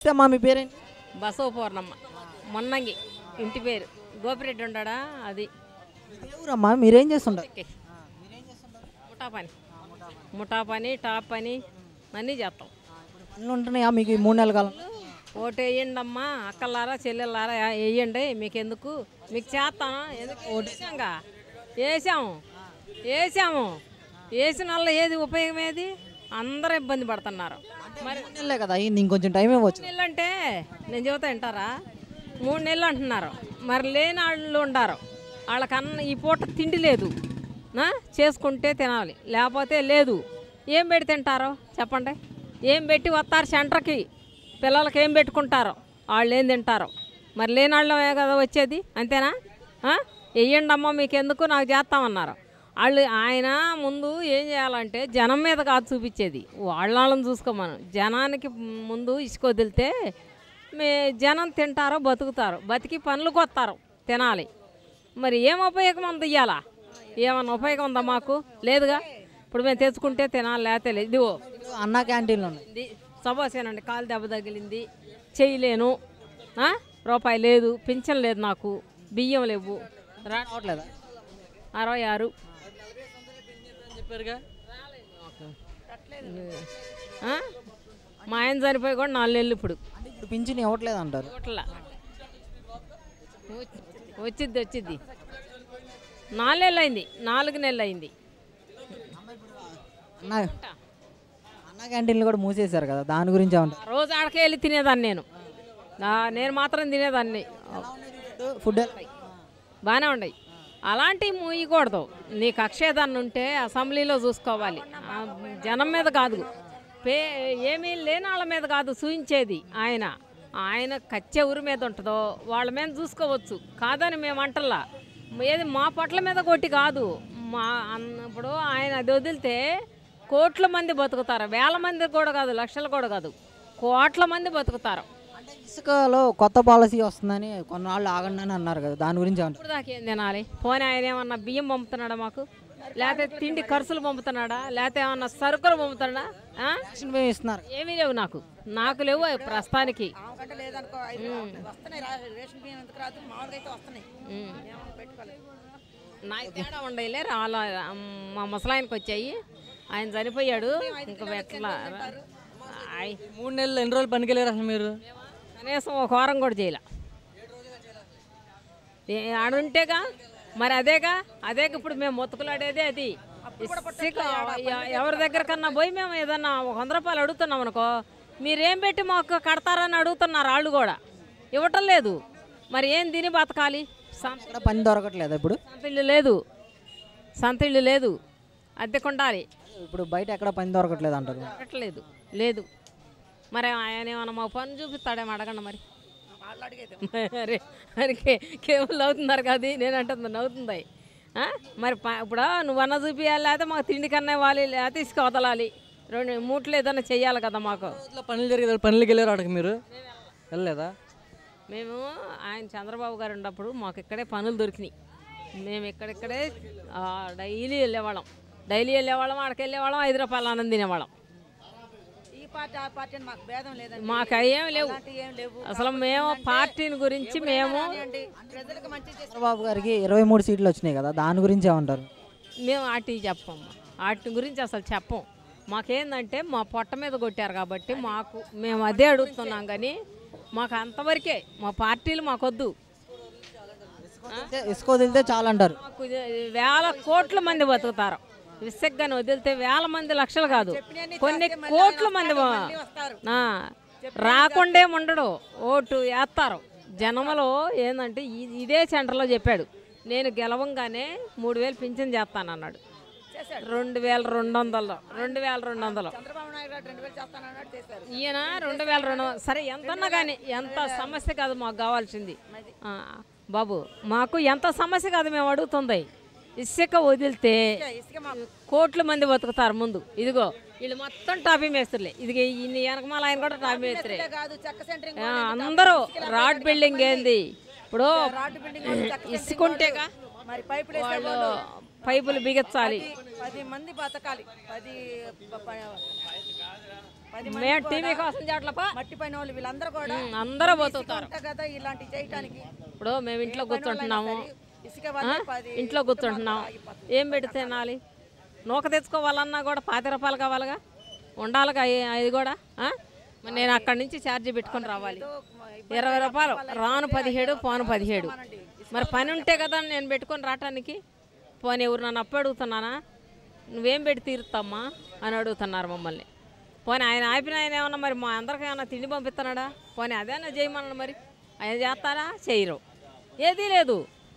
అమ్మా మీ పేరేంటి బసవ పూర్ణమ్మ మొన్నంగి ఇంటి పేరు గోపిరెడ్డి ఉంటాడా అది ఏ ఊరమ్మా మీరేం చేస్తుంటారు ఓకే. ముఠా పని ముఠా పని టాప్ పని అన్నీ చేస్తాం పనులు ఉంటున్నాయా మీకు ఈ మూడు నెలల కాలం ఓటు వేయండి అమ్మా అక్కలారా చెల్లెళ్ళారా వేయండి మీకు ఎందుకు మీకు చేస్తాను ఎందుకు వేసాంగా వేసాము వేసాము వేసిన వల్ల ఏది ఉపయోగం ఏది అందరూ ఇబ్బంది పడుతున్నారు మరి మూడు నెలలే కదా అయ్యింది ఇంకొంచెం టైం ఇవ్వచ్చు నెలలు అంటే నేను చెబుతా వింటారా మూడు నెలలు అంటున్నారు మరి లేని వాళ్ళు ఉండారు వాళ్ళకన్నా ఈ పూట తిండి లేదు నా చేసుకుంటే తినాలి లేకపోతే లేదు ఏం పెట్టి తింటారో చెప్పండి ఏం పెట్టి వస్తారు సెంటర్కి పిల్లలకి ఏం పెట్టుకుంటారో వాళ్ళు ఏం తింటారో మరి లేని వాళ్ళమే కదా వచ్చేది అంతేనా వెయ్యండి అమ్మ మీకు ఎందుకు నాకు చేస్తామన్నారు వాళ్ళు ఆయన ముందు ఏం చేయాలంటే జనం మీద కాదు చూపించేది వాళ్ళ వాళ్ళని చూసుకోమను జనానికి ముందు ఇసుక వదిలితే మే జనం తింటారో బతుకుతారు బతికి పనులకు వస్తారు తినాలి మరి ఏం ఉపయోగం ఉంది ఇయ్యాలా ఏమన్నా ఉపయోగం ఉందా మాకు లేదుగా ఇప్పుడు మేము తెచ్చుకుంటే తినాలి లేకపోతే లేదు ఇదిగో అన్న క్యాంటీన్లు ఉన్నాయి ఇది సభాసేనండి కాలు దెబ్బ తగిలింది చేయలేను ఆ? రూపాయి లేదు పింఛన్ లేదు నాకు బియ్యం లేవు రా రావట్లేదా అరవై ఆరు చెప్పారుగా ఆ? మా ఆయన చనిపోయి కూడా నాలుగు నెలలు ఇప్పుడు అంటే ఇప్పుడు పింఛన్ ఇవ్వట్లేదు అంటారు ఇవ్వట్లా వచ్చి- వచ్చిద్ది వచ్చిద్ది నాలుగు నెలలు అయింది నాలుగు నెలలు అయింది అన్న అన్న క్యాంటీన్లు కూడా మూసేశారు కదా దాని గురించి ఏమంటారు రోజు ఆడకే వెళ్ళి తినేదాన్ని నేను ఆ, నేను మాత్రం తినేదాన్ని ఫుడ్ బాగానే ఉన్నాయి అలాంటివి మూయకూడదు నీకు అక్షయదాన్ని ఉంటే అసెంబ్లీలో చూసుకోవాలి ఆ, జనం మీద కాదు పే ఏమీ లేని వాళ్ళ మీద కాదు చూయించేది ఆయన ఆయన కచ్చే ఊరి మీద ఉంటుందో వాళ్ళ మీద చూసుకోవచ్చు కాదని మేము అంటల్లా ఏది మా పట్ల మీద కొట్టి కాదు మా అన్న- ఇప్పుడు ఆయన అది వదిలితే కోట్ల మంది బతుకుతారు వేల మంది కూడా కాదు లక్షలు కూడా కాదు కోట్ల మంది బతుకుతారు అంటే ఇసుకలో కొత్త పాలసీ వస్తుందని కొన్నాళ్ళు ఆగండి అని అన్నారు కదా దాని గురించి ఏమంటారు ఇప్పుడు దాకా ఏం తినాలి పోనీ ఆయన ఏమన్నా బియ్యం పంపుతున్నాడా మాకు లేకపోతే తిండి ఖర్చులు పంపుతున్నాడా లేకపోతే ఏమన్నా సరుకులు పంపుతున్నాడా ఆ? రేషన్ బియ్యం ఇస్తున్నారు ఏమీ లేవు నాకు నాకు లేవు అవి ప్రస్తుతానికి ఆమెకంటే లేదనుకో ఐదు వస్తున్నాయి రా- రేషన్ బియ్యం ఎందుకు రాదు మామూలుగా అయితే వస్తున్నాయి ఉమ్. ఏమన్నా పెట్టుకోలేదు నాకు తేడా ఉండేలే రాలా మా ముసలాయనకి వచ్చాయి ఆయన చనిపోయాడు ఇంకా ఎట్లా ఆయ్, మూడు నెలలు ఎన్ని రోజులు పనికి వెళ్ళారు అసలు మీరు కనీసం ఒక వారం కూడా చేయలే ఏ- ఆడుంటేగా మరి అదేగా అదేగా ఇప్పుడు మేము మొత్తుకులాడేదే అది ఇసుక ఎ- ఎవరి దగ్గర కన్నా పోయి మేము ఏదన్నా ఒక వంద రూపాయలు అడుగుతున్నాం అనుకో మీరేం పెట్టి మాకు కడతారని అడుగుతున్నారు వాళ్ళు కూడా ఇవ్వటం లేదు మరి ఏం తిని బతకాలి సం- ఇక్కడ పని దొరకట్లేదు ఇప్పుడు సొంత ఇల్లు లేదు సొంత ఇల్లు లేదు అద్దెకుండాలి ఇప్పుడు బయట ఎక్కడ పని దొరకట్లేదు అంటారు దొరకట్లేదు లేదు మరి ఆయన ఏమన్నా మా పని చూపిస్తాడేమో అడగండి మరి వాళ్ళు అడిగైతే మరి మరి కే- కేబుల్ అవుతున్నారు కదా నేను అంటుంది నవ్వుతుంది ఆ? మరి ప- ఇప్పుడు నువ్వన్నా చూపించాలి లేకపోతే మాకు తిండి కన్నా ఇవ్వాలి లేకపోతే ఇసుక వదలాలి రెండు మూట్లు ఏదన్నా చెయ్యాలి కదా మాకు రోజుల్లో పనులు జరిగేది పనులకి వెళ్ళారు అక్కడికి మీరు వెళ్ళలేదా మేము ఆయన చంద్రబాబు గారు ఉన్నప్పుడు మాకు ఇక్కడే పనులు దొరికినాయి మేము ఇక్కడిక్కడే ఆ, డైలీ వెళ్ళేవాళ్ళం డైలీ వెళ్ళేవాళ్ళం అక్కడికి వెళ్ళేవాళ్ళం ఐదు రూపాయలు అన్నం తినేవాళ్ళం ఈ పార్టీ ఆ పార్టీ అని మాకు భేదం లేదండి మాకు అయ్యేం లేవు అలాంటివి ఏం లేవు అసలు మేము పార్టీని గురించి మేము కానివ్వండి, ప్రజలకు మంచి చేసి చంద్రబాబు గారికి ఇరవై మూడు సీట్లు వచ్చినాయి కదా దాని గురించి ఏమంటారు మేము వాటి చెప్పమ్మా వాటి గురించి అసలు చెప్పం మాకేందంటే మా పొట్ట మీద కొట్టారు కాబట్టి మాకు మేము అదే అడుగుతున్నాం కానీ మాకు అంతవరకే మా పార్టీలు మాకొద్దు వదిలితే- ఇసుక వదిలితే చాలా అంటారు మాకు ఇది వేల కోట్ల మంది బతుకుతారు విసగ్గాని వదిలితే వేల మంది లక్షలు కాదు కొన్ని కోట్ల మంది వస్తారు ఆ, రాకుండే ఉండడు ఓటు వేస్తారు జనములో ఏంటంటే ఇ- ఇదే సెంటర్లో చెప్పాడు నేను గెలవంగానే మూడు వేలు పింఛన్ చేస్తానన్నాడు రెండు వేల రెండు వందలు రెండు వేల రెండు వందలు చంద్రబాబు నాయుడు గారు రెండు వేలు చేస్తానన్నాడు చేశారు ఈయన రెండు వేల రెండు వందలు సరే ఎంతన్నా కానీ ఎంత సమస్య కాదు మాకు కావాల్సింది ఆ, బాబు మాకు ఎంత సమస్య కాదు మేము అడుగుతుంది ఇసుక వదిలితే ఇసుక మాకు కోట్ల మంది బతుకుతారు ముందు ఇదిగో వీళ్ళు మొత్తం టాపీ మేస్తులే ఇది ఇన్ని వెనకమాల ఆయన కూడా టాపీ మేస్తులే ఇసుకే కాదు చెక్క సెంటరింగ్ ఆ, అందరూ రాడ్ బిల్డింగ్ ఏంది ఇప్పుడు రాడ్ బిల్డింగ్ వాళ్ళు చెక్క ఇసుకుంటేగా మరి పైపులు వేసే వాళ్ళు వాళ్ళు పైపులు బిగించాలి పది మంది బతకాలి పది ప- ప- పది మంది మేము టీవీ కూడా కోసం చేయట్లపా మట్టి పైన వాళ్ళు వీళ్ళందరూ కూడా అందరూ బతుకుతారు ఉంటారు కదా ఇలాంటి చేయటానికి ఇప్పుడు మేము ఇంట్లో కూర్చుంటున్నాము ఇసుక ఆ? వల్ల పది ఇంట్లో కూర్చుంటున్నాం ఏం పెట్టి తినాలి నూక తెచ్చుకోవాలన్నా కూడా పాతి రూపాయలు కావాలిగా ఉండాలిగా అయి- అది కూడా ఆ? మరి నేను అక్కడి నుంచి ఛార్జీ పెట్టుకొని రావాలి ఇరవై రూపాయలు రాను పదిహేడు పోను పదిహేడు మరి పని ఉంటే కదా నేను పెట్టుకొని రావటానికి పోనీ ఎవరు నన్ను అప్పు అడుగుతున్నానా నువ్వేం పెట్టి తీరుతామ్మా అని అడుగుతున్నారు మమ్మల్ని పోనీ ఆయన ఆపిన ఆయన ఏమన్నా మరి మా అందరికి ఏమన్నా తిండి పంపిస్తున్నాడా పోనీ అదేనా చేయమన్నాడు మరి ఆయన చేస్తారా చేయరు ఏదీ లేదు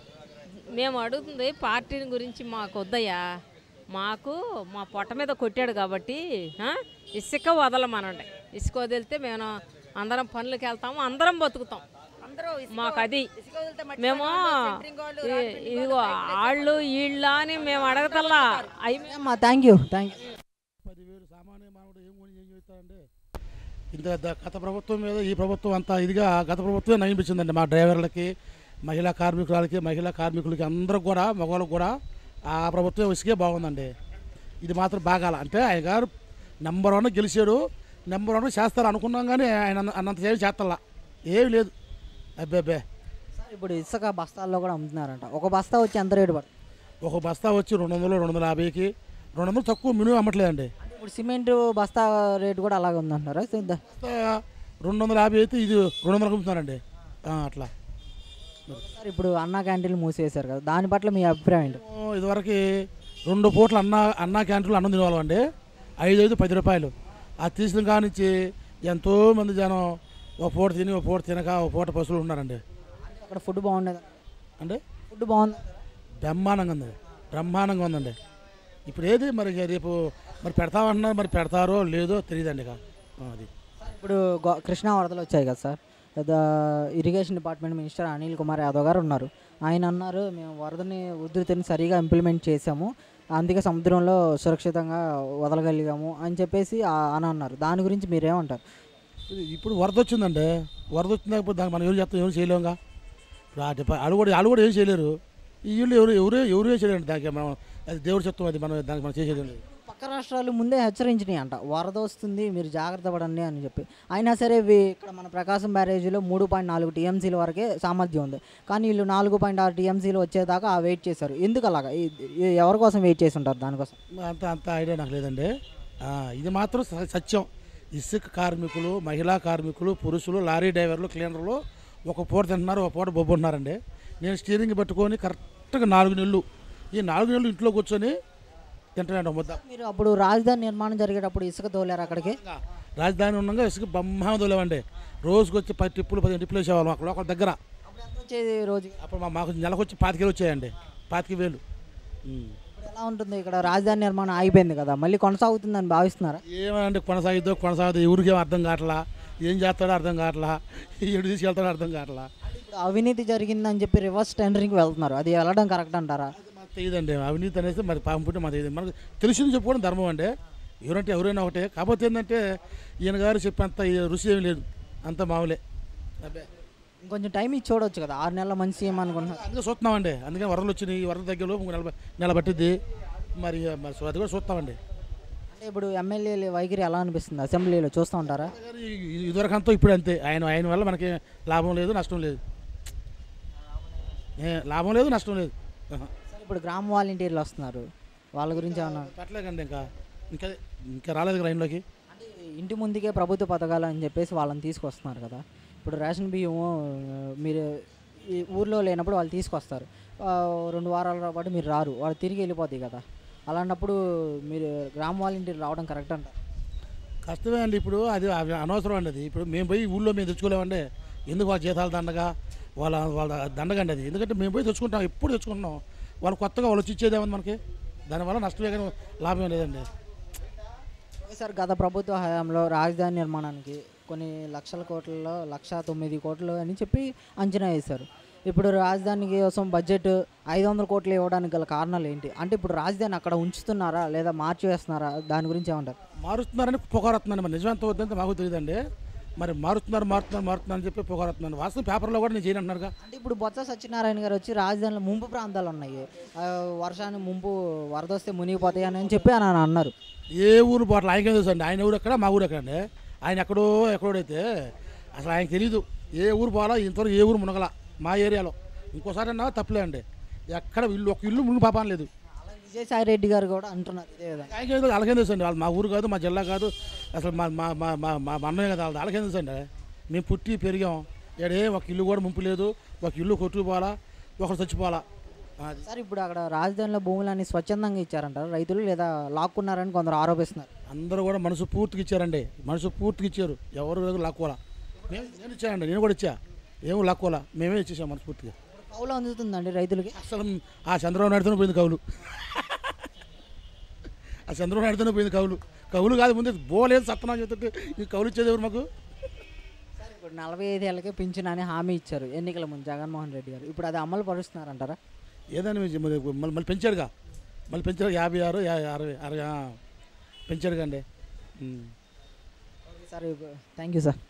మేము అడుగుతుంది పార్టీని గురించి మాకు వద్దయ్యా మాకు మా పొట్ట మీద కొట్టాడు కాబట్టి ఆ, ఇసుక వదలమనండి ఇసుక వదిలితే మేము అందరం పనులకు వెళ్తాము అందరం బతుకుతాం అందరూ ఇసుక మాకు అది ఇసుక వదిలితే మట్టి మేము పైన వాళ్ళు, సెంట్రింగ్ వాళ్ళు, ఈ- రాడ్ బెండింగ్ ఇదిగో వాళ్ళు వీళ్ళ అని మేము అడగతల్లా అయి అమ్మా థ్యాంక్ యూ థ్యాంక్ యూ పదివేలు సామాన్య మానవుడు ఏం కొని ఏం చేస్తాడంటే ఇంత ద- గత ప్రభుత్వం మీద ఈ ప్రభుత్వం అంతా ఇదిగా గత ప్రభుత్వమే నయమించిందండి మా డ్రైవర్లకి మహిళా కార్మికులకి మహిళా కార్మికులకి అందరూ కూడా మగవాళ్ళకి కూడా ఆ ప్రభుత్వం ఇసుకే బాగుందండి ఇది మాత్రం బాగాల అంటే ఆయన గారు నెంబర్ వన్ గెలిచాడు నెంబర్ వన్ చేస్తారు అనుకున్నాం కానీ ఆయన అన్న- అన్నంత చేసి చేస్తల్లా ఏమి లేదు అబ్బే అబ్బే సార్ ఇప్పుడు ఇసుక బస్తాల్లో కూడా అమ్ముతున్నారంట ఒక బస్తా వచ్చి ఎంత రేటు పడుతుంది ఒక బస్తా వచ్చి రెండు వందలు రెండు వందల యాభైకి రెండు వందలు తక్కువ మినిమం అమ్మట్లేదండి ఇప్పుడు సిమెంట్ బస్తా రేటు కూడా అలాగే ఉందంటారా చూద్దాం బస్తా రెండు వందల యాభై అయితే ఇది రెండు వందలకు అమ్ముతున్నారండి ఆ, అట్లా సార్ ఇప్పుడు అన్నా క్యాంటీన్లు మూసేశారు కదా దాని పట్ల మీ అభిప్రాయం ఏంటి ఓ, ఇదివరకు రెండు పూటలు అన్న అన్న క్యాంటీన్లో అన్నం తినేవాళ్ళండి ఐదు ఐదు పది రూపాయలు అది తీసిన కానించి ఎంతోమంది జనం ఒక పూట తిని ఒక పూట తినక ఒక పూట పశువులు ఉన్నారండి అక్కడ ఫుడ్ బాగుండేది అంటే ఫుడ్ బాగుంది బ్రహ్మాండంగా ఉంది బ్రహ్మాండంగా ఉందండి ఇప్పుడు ఏది మరి ఇక రేపు మరి పెడతామంటున్నారు మరి పెడతారో లేదో తెలియదండి ఇక ఆ, అది ఇప్పుడు గో కృష్ణా వరదలు వచ్చాయి కదా సార్ పెద్ద irrigation department minister Anil Kumar Yadav garu ఉన్నారు ఆయన అన్నారు మేము వరదని ఉధృతిని సరిగా ఇంప్లిమెంట్ చేసాము అందుకే సముద్రంలో సురక్షితంగా వదలగలిగాము అని చెప్పేసి ఆ- అని అన్నారు దాని గురించి మీరేమంటారు ఇది ఇప్పుడు వరద వచ్చిందండి వరద వచ్చిందాకపోతే దానికి మనం ఎవరు చేస్తాం ఎవరు చేయలేముగా ఇప్పుడు ఆ డిపా వాళ్ళు కూడా వాళ్ళు కూడా ఏం చేయలేరు ఈ వీళ్ళు ఎవరు ఎవరు ఎవరు ఏం చేయలేరు దానికి మనం అది దేవుడి చెప్తాం అది మనం దానికి మనం చేసేది లేదు పక్క రాష్ట్రాలు ముందే హెచ్చరించినాయి అంట వరద వస్తుంది మీరు జాగ్రత్త పడండి అని చెప్పి అయినా సరే ఇవి ఇక్కడ మన ప్రకాశం బ్యారేజీలో మూడు పాయింట్ నాలుగు టీఎంసీల వరకే సామర్థ్యం ఉంది కానీ వీళ్ళు నాలుగు పాయింట్ ఆరు టీఎంసీలు వచ్చేదాకా ఆ వెయిట్ చేశారు ఎందుకు అలాగా ఈ- ఈ ఎవరి కోసం వెయిట్ చేసి ఉంటారు దానికోసం అంత అంత ఐడియా నాకు లేదండి ఆ, ఇది మాత్రం స- సత్యం ఇసుక కార్మికులు మహిళా కార్మికులు పురుషులు లారీ డ్రైవర్లు క్లీనర్లు ఒక పూట తింటున్నారు ఒక పూట బొబ్బు ఉంటున్నారండి నేను స్టీరింగ్ పట్టుకొని కరెక్ట్గా నాలుగు నెలలు ఈ నాలుగు నెలలు ఇంట్లో కూర్చొని తింటానండి ముద్ద మీరు అప్పుడు రాజధాని నిర్మాణం జరిగేటప్పుడు ఇసుక తోలారు అక్కడికి రాజధాని ఉండగా ఇసుక బొమ్మ తోలేవండి రోజుకి వచ్చి పది టిప్పులు పదిహేను టిప్పులు వేసేవాళ్ళం అక్కడ ఒకళ్ళ దగ్గర అప్పుడు ఎంత వచ్చేది రోజు అప్పుడు మా మాకు నెలకు వచ్చి పాతికేలు వచ్చాయండి పాతిక వేలు ఉమ్. ఇప్పుడు ఎలా ఉంటుంది ఇక్కడ రాజధాని నిర్మాణం ఆగిపోయింది కదా మళ్ళీ కొనసాగుతుందని భావిస్తున్నారా ఏమంటే కొనసాగిద్దో కొనసాగుతో ఎవరికి అర్థం కావట్లా ఏం చేస్తాడో అర్థం కావట్లా ఎటు తీసుకెళ్తాడో అర్థం కావట్లా ఇప్పుడు అవినీతి జరిగిందని చెప్పి రివర్స్ టెండరింగ్కి వెళ్తున్నారు అది వెళ్ళడం కరెక్ట్ అంటారా అది మాకు తెలియదండి అవినీతి అనేది మరి పాపం పుట్టి మాకు తెలియదు మనకు తెలిసింది చెప్పుకోవడం ధర్మం అండి ఎవరంటే ఎవరైనా ఒకటే కాకపోతే ఏంటంటే ఈయన గారు చెప్పేంత ఈ రుచి ఏమి లేదు అంత మామూలే అబ్బే ఇంకొంచెం టైం ఇచ్చి చూడొచ్చు కదా ఆరు నెలల మంచి సీఎం అనుకుంటున్నారు అందుకే చూస్తున్నామండి అందుకే వరదలు వచ్చినాయి ఈ వరద దగ్గరలో నెల నెల పట్టిద్ది మరి మరి అది కూడా చూస్తామండి అంటే ఇప్పుడు ఎమ్మెల్యేలు వైఖరి ఎలా అనిపిస్తుంది అసెంబ్లీలో చూస్తూ ఉంటారా కానీ ఇది- ఇదివరకు అంతా ఇప్పుడు అంతే ఆయన ఆయన వల్ల మనకి లాభం లేదు నష్టం లేదు ఏ, లాభం లేదు నష్టం లేదు ఆహా. సార్ ఇప్పుడు గ్రామ వాలంటీర్లు వస్తున్నారు వాళ్ళ గురించి ఏమన్నా పెట్టలేకండి ఇంకా ఇంకా ఇంకా రాలేదు లైన్లోకి అంటే ఇంటి ముందుకే ప్రభుత్వ పథకాలు అని చెప్పేసి వాళ్ళని తీసుకొస్తున్నారు కదా ఇప్పుడు రేషన్ బియ్యము ఆ, మీరు ఈ ఊర్లో లేనప్పుడు వాళ్ళు తీసుకొస్తారు ఆ, రెండు వారాల పాటు మీరు రారు వాళ్ళు తిరిగి వెళ్ళిపోతాయి కదా అలాంటప్పుడు మీరు గ్రామ వాలంటీర్ రావడం కరెక్ట్ అంటారు కష్టమే అండి ఇప్పుడు అది అవి అనవసరం అండి అది ఇప్పుడు మేము పోయి ఊళ్ళో మేము తెచ్చుకోలేమండి ఎందుకు వాళ్ళ జీతాలు దండగా వాళ్ళ వాళ్ళ దండగండి అది ఎందుకంటే మేము పోయి తెచ్చుకుంటాం ఎప్పుడు తెచ్చుకుంటున్నాం వాళ్ళు కొత్తగా వాళ్ళు వచ్చి ఇచ్చేదేమని మనకి దానివల్ల నష్టమే కానీ లాభం లేదండి సార్ గత ప్రభుత్వ హయాంలో రాజధాని నిర్మాణానికి కొన్ని లక్షల కోట్లలో లక్ష తొమ్మిది కోట్లు అని చెప్పి అంచనా వేశారు ఇప్పుడు రాజధాని కోసం బడ్జెట్ ఐదు వందల కోట్లు ఇవ్వడానికి గల కారణాలు ఏంటి అంటే ఇప్పుడు రాజధాని అక్కడ ఉంచుతున్నారా లేదా మార్చివేస్తున్నారా దాని గురించి ఏమంటారు మారుస్తున్నారని పొగరొస్తుందండి మరి నిజం ఎంత వద్దంటే మాకు తెలియదండి మరి మారుతున్నారు మారుతున్నారు మారుతున్నారు అని చెప్పి పొగరుతున్నాను వాస్తవం పేపర్లో కూడా నేను చేయను అంటున్నారుగా అంటే ఇప్పుడు బొత్స సత్యనారాయణ గారు వచ్చి రాజధానిలో ముంపు ప్రాంతాలు ఉన్నాయి ఆ, వర్షాన్ని ముంపు వరద వస్తే మునిగిపోతాయి అని చెప్పి అని అన్నారు ఏ ఊరు పోవట్లేదు ఆయనకేం తెలుసు అండి ఆయన ఊరు ఎక్కడ మా ఊరు ఎక్కడ అండి ఆయన ఎక్కడో ఎక్కడోడైతే అసలు ఆయనకి తెలియదు ఏ ఊరు పోవాలా ఇంతవరకు ఏ ఊరు మునగల మా ఏరియాలో ఇంకోసారి అన్నా తప్పలే అండి ఎక్కడ ఇల్లు ఒక ఇల్లు మునిగి పాపం లేదు అలా విజయసాయి రెడ్డి గారు కూడా అంటున్నారు ఇదే విధంగా ఆయనకేం తెలుసు వాళ్ళకేం తెలుసు అండి వాళ్ళు మా ఊరు కాదు మా జిల్లా కాదు అసలు మా మా మా మా మా మా అన్నయ్య కదా వాళ్ళది వాళ్ళకేం తెలుసు అండి మేము పుట్టి పెరిగాం ఏడే ఒక ఇల్లు కూడా ముంపు లేదు ఒక ఇల్లు కొట్టుకుపోవాలా ఒకరు చచ్చిపోవాలా అది సార్ ఇప్పుడు అక్కడ రాజధానిలో భూములన్నీ స్వచ్ఛందంగా ఇచ్చారంటారు రైతులు లేదా లాక్కున్నారని కొందరు ఆరోపిస్తున్నారు అందరూ కూడా మనసు పూర్తిగా ఇచ్చారండి మనసు పూర్తిగా ఇచ్చారు ఎవరు లాక్కోవాలా మేము నేను ఇచ్చానండి నేను కూడా ఇచ్చా ఏమో లాక్కోవాలా మేమే ఇచ్చేసాం మనస్ఫూర్తిగా కౌలు అందుతుందండి రైతులకి అసలు ఆ చంద్రబాబు నాయుడుతోనే పోయింది కవులు ఆ చంద్రబాబు నాయుడుతోనే పోయింది కవులు కవులు కాదు ముందు బోలేదు సత్తనా చెప్తే ఈ కవులు ఇచ్చేది ఎవరు మాకు సార్ ఇప్పుడు నలభై ఐదు ఏళ్ళకే పింఛన్ అని హామీ ఇచ్చారు ఎన్నికల ముందు జగన్మోహన్ రెడ్డి గారు ఇప్పుడు అది అమలు పరుస్తున్నారంటారా ఏదని మళ్ళీ మళ్ళీ పెంచాడుగా మళ్ళీ పెంచాడు యాభై ఆరు యా- అరవై అరవై ఆ, పెంచాడుగా అండి ఉం. Sir thank you sir